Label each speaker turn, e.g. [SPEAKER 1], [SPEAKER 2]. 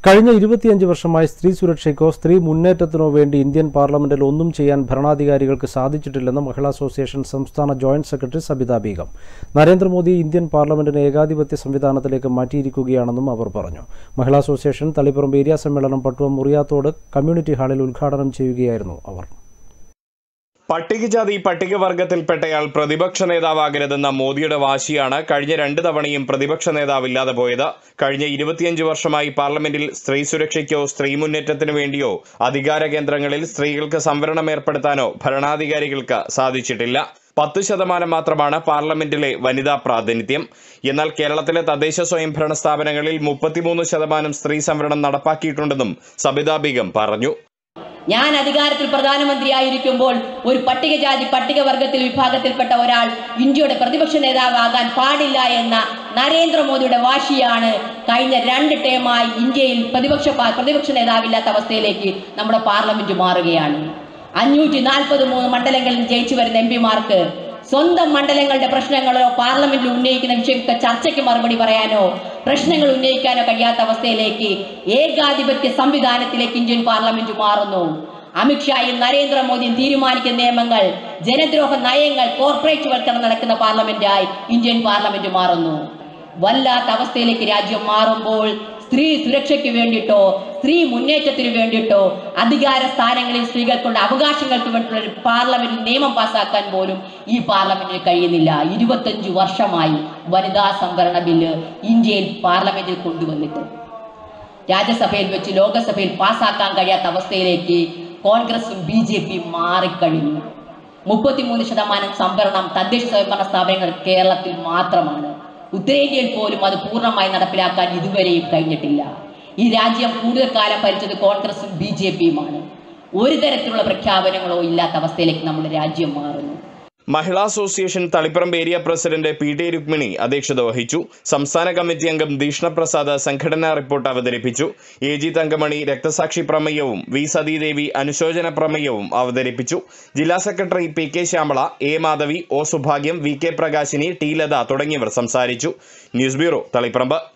[SPEAKER 1] കഴിഞ്ഞ ഇരുപത്തിയഞ്ച് വർഷമായി സ്ത്രീ സുരക്ഷയ്ക്കോ സ്ത്രീ മുന്നേറ്റത്തിനോ വേണ്ടി ഇന്ത്യൻ പാർലമെന്റിൽ ഒന്നും ചെയ്യാൻ ഭരണാധികാരികൾക്ക് സാധിച്ചിട്ടില്ലെന്ന് മഹിളാ അസോസിയേഷൻ സംസ്ഥാന joint secretary Sabitha Beegum Narendra Modi Indian പാർലമെന്റിനെ ഏകാധിപത്യ സംവിധാനത്തിലേക്ക് മാറ്റിയിരിക്കുകയാണെന്നും അവർ പറഞ്ഞു മഹിളാ അസോസിയേഷൻ തളിപ്പറമ്പ് ഏരിയ സമ്മേളനം പട്ടുവം മുറിയാത്തോട് കമ്മ്യൂണിറ്റി ഹാളിൽ ഉദ്ഘാടനം ചെയ്യുകയായിരുന്നു അവർ
[SPEAKER 2] പട്ടികജാതി പട്ടികവർഗത്തിൽപ്പെട്ടയാൾ പ്രതിപക്ഷ നേതാവാകരുതെന്ന മോദിയുടെ വാശിയാണ് കഴിഞ്ഞ രണ്ട് തവണയും പ്രതിപക്ഷ നേതാവില്ലാതെ പോയത് കഴിഞ്ഞ ഇരുപത്തിയഞ്ച് വർഷമായി പാർലമെന്റിൽ സ്ത്രീ സുരക്ഷയ്ക്കോ സ്ത്രീ മുന്നേറ്റത്തിനു വേണ്ടിയോ അധികാര കേന്ദ്രങ്ങളിൽ സ്ത്രീകൾക്ക് സംവരണം ഏർപ്പെടുത്താനോ ഭരണാധികാരികൾക്ക് സാധിച്ചിട്ടില്ല പത്ത് ശതമാനം മാത്രമാണ് പാർലമെന്റിലെ വനിതാ പ്രാതിനിധ്യം എന്നാൽ കേരളത്തിലെ തദ്ദേശ സ്വയംഭരണ സ്ഥാപനങ്ങളിൽ മുപ്പത്തിമൂന്ന് ശതമാനം സ്ത്രീ സംവരണം നടപ്പാക്കിയിട്ടുണ്ടെന്നും സബിതാ ബീഗം പറഞ്ഞു
[SPEAKER 3] ഞാൻ അധികാരത്തിൽ പ്രധാനമന്ത്രിയായിരിക്കുമ്പോൾ ഒരു പട്ടികജാതി പട്ടികവർഗത്തിൽ വിഭാഗത്തിൽപ്പെട്ട ഒരാൾ ഇന്ത്യയുടെ പ്രതിപക്ഷ നേതാവാകാൻ പാടില്ല എന്ന നരേന്ദ്രമോദിയുടെ വാശിയാണ് കഴിഞ്ഞ രണ്ട് ടേമായി ഇന്ത്യയിൽ പ്രതിപക്ഷ പാ- പ്രതിപക്ഷ നേതാവില്ലാത്ത അവസ്ഥയിലേക്ക് നമ്മുടെ പാർലമെന്റ് മാറുകയാണ് അഞ്ഞൂറ്റി നാൽപ്പത് മൂന്ന് മണ്ഡലങ്ങളിൽ ജയിച്ചു വരുന്ന എം പിമാർക്ക് സ്വന്തം മണ്ഡലങ്ങളുടെ പ്രശ്നങ്ങളോ പാർലമെന്റിൽ ഉന്നയിക്കുന്ന വിഷയങ്ങൾക്ക് ചർച്ചയ്ക്ക് മറുപടി പറയാനോ പ്രശ്നങ്ങൾ ഉന്നയിക്കാനോ കഴിയാത്ത അവസ്ഥയിലേക്ക് ഏകാധിപത്യ സംവിധാനത്തിലേക്ക് ഇന്ത്യൻ പാർലമെന്റ് മാറുന്നു അമിത്ഷായും നരേന്ദ്രമോദിയും തീരുമാനിക്കുന്ന നിയമങ്ങൾ ജനദ്രോഹ നയങ്ങൾ കോർപ്പറേറ്റ് വൽക്കരണം നടക്കുന്ന പാർലമെന്റായി ഇന്ത്യൻ പാർലമെന്റ് മാറുന്നു വല്ലാത്ത അവസ്ഥയിലേക്ക് രാജ്യം മാറുമ്പോൾ സ്ത്രീ സുരക്ഷയ്ക്ക് വേണ്ടിയിട്ടോ സ്ത്രീ മുന്നേറ്റത്തിന് വേണ്ടിയിട്ടോ അധികാര സ്ഥാനങ്ങളിൽ സ്ത്രീകൾക്കുള്ള അവകാശങ്ങൾക്ക് വേണ്ടിയിട്ടുള്ള ഒരു പാർലമെന്റിൽ നിയമം പാസ്സാക്കാൻ പോലും ഈ പാർലമെന്റിന് കഴിയുന്നില്ല ഇരുപത്തഞ്ചു വർഷമായി വനിതാ സംവരണ ബില്ല് ഇന്ത്യയിൽ പാർലമെന്റിൽ കൊണ്ടുവന്നിട്ട് രാജ്യസഭയിൽ വെച്ച് ലോകസഭയിൽ പാസ്സാക്കാൻ കഴിയാത്ത അവസ്ഥയിലേക്ക് കോൺഗ്രസും ബി ജെ പിയും മാറിക്കഴിഞ്ഞു മുപ്പത്തിമൂന്ന് ശതമാനം സംവരണം തദ്ദേശ സ്വയംഭരണ സ്ഥാപനങ്ങൾ കേരളത്തിൽ മാത്രമാണ് ഉത്തരേന്ത്യയിൽ പോലും അത് പൂർണ്ണമായി നടപ്പിലാക്കാൻ ഇതുവരെയും കഴിഞ്ഞിട്ടില്ല ഈ രാജ്യം കൂടുതൽ കാലം ഭരിച്ചത് കോൺഗ്രസും ബി ജെ പിയുമാണ് ഒരു തരത്തിലുള്ള പ്രഖ്യാപനങ്ങളോ ഇല്ലാത്ത അവസ്ഥയിലേക്ക് നമ്മുടെ രാജ്യം മാറുന്നു
[SPEAKER 2] Mahila association Taliparamba area president P T Rukmini അധ്യക്ഷത വഹിച്ചു സംസ്ഥാന കമ്മിറ്റി അംഗം ദീഷ്ണ പ്രസാദ് സംഘടനാ റിപ്പോർട്ട് അവതരിപ്പിച്ചു എ ജി തങ്കമണി രക്തസാക്ഷി പ്രമേയവും വി സതീദേവി അനുശോചന പ്രമേയവും അവതരിപ്പിച്ചു ജില്ലാ secretary P K Shyamala A Madhavi O Subhagyam V K Prakashini T Latha തുടങ്ങിയവർ സംസാരിച്ചു ന്യൂസ് ബ്യൂറോ തളിപ്പറമ്പ്